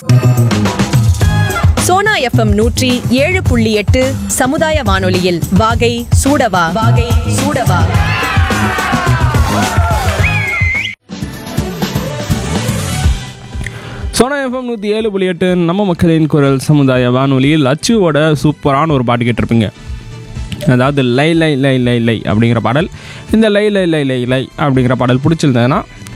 Sona FM நூற்றி ஏழு புள்ளி எட்டு சமுதாய வானொலியில் வாகை சூடவா வாகை சூடவா சோனா எஃப்எம் நூற்றி ஏழு புள்ளி எட்டு நம்ம மக்களின் குரல் சமுதாய வானொலியில் அச்சுவோட சூப்பரான ஒரு பாட்டு கேட்டிருப்பீங்க அதாவது லை லை லை லை லை அப்படிங்கிற பாடல் இந்த லை லை லை லை லை அப்படிங்கிற பாடல் பிடிச்சிருந்ததுன்னா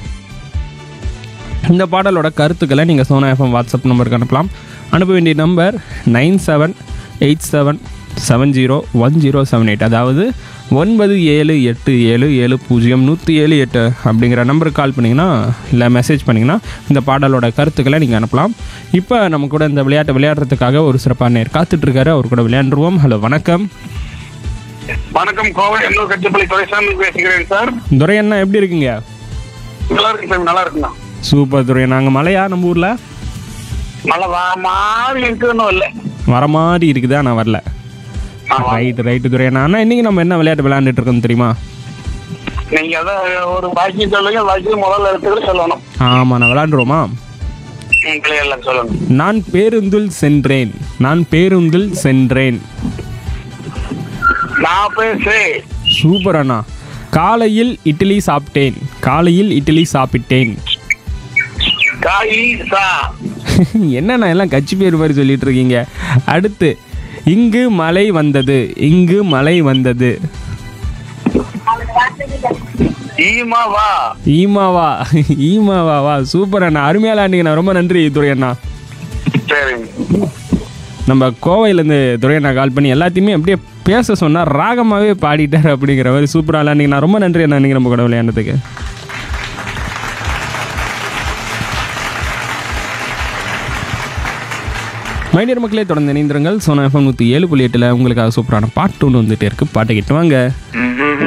இந்த பாடலோட கருத்துக்களை நீங்கள் சோனா எஃப்எம் வாட்ஸ்அப் நம்பருக்கு அனுப்பலாம் அனுப்ப வேண்டிய number nine seven eight seven seven zero one zero seven eight அதாவது ஒன்பது ஏழு எட்டு ஏழு ஏழு பூஜ்ஜியம் நூற்றி ஏழு எட்டு அப்படிங்கிற நம்பருக்கு கால் பண்ணிங்கன்னா இல்லை மெசேஜ் பண்ணிங்கன்னா இந்த பாடலோட கருத்துக்களை நீங்கள் அனுப்பலாம் இப்போ நம்ம கூட இந்த விளையாட்டை விளையாடுறதுக்காக ஒரு சிறப்பான நேர் காத்துட்ருக்காரு அவர் கூட விளையாண்டுருவோம் ஹலோ வணக்கம் வணக்கம் கோவை எல்லூர் கட்சிப்பள்ளி துரைசாமி பேசுகிறேன் சார் துரையண்ணா எப்படி இருக்கீங்க நல்லா இருக்கு சார் நல்லா இருக்குண்ணா சூப்பர் துரை நாங்கள் மலையா நம்ம ஊரில் நல்லா வா மாதிரி இருக்குன்னு இல்லை வர மாதிரி இருக்குதா நான் வரல ஆமா. ரைட்டு ரைட்டு துரையண்ணா அண்ணா இன்னைக்கு நம்ம என்ன விளையாட்டு விளையாண்டுட்டு இருக்கோம் தெரியுமா நீங்க அதான் ஒரு பாக்கி சொல்லுங்க பாக்கி முதல்ல எடுத்துக்கிட்டு சொல்லணும் ஆமாம் நான் விளையாண்டுருவோமா ம், பிள்ளைகள்ல சொல்லணும் நான் பேருந்தில் சென்றேன் நான் பேருந்தில் சென்றேன் நான் பேசு சூப்பர் அண்ணா காலையில் இட்லி சாப்பிட்டேன் காலையில் இட்லி சாப்பிட்டேன் காய் சா என்னண்ணா எல்லாம் கட்சி பேர் மாதிரி சொல்லிட்டு இருக்கீங்க அடுத்து இங்கு மழை வந்தது இங்கு மழை வந்தது ஈமா வா ஈமாவா ஈமாவா வா சூப்பர் அண்ணா அருமையாக விளையாண்டீங்கண்ணா ரொம்ப நன்றி துரை அண்ணா சரிங்க நம்ம கோவையிலேருந்து துரையண்ணா கால் பண்ணி எல்லாத்தையுமே அப்படியே பேச சொன்னால் ராகமாகவே பாடிட்டார் அப்படிங்கிற மாதிரி சூப்பராக விளையாண்டிங்கண்ணா ரொம்ப நன்றி அண்ணா நீங்கள் நம்ம கூட விளையாண்டதுக்கு மைடியர் மக்களே தொடர்ந்து இணைந்திருங்கள் சோனா எஃப்எம் நூற்றி ஏழு புள்ளி எட்டில் உங்களுக்காக சூப்பரான பாட்டு ஒன்று வந்துட்டே இருக்கு பாட்டை கேட்டு வாங்க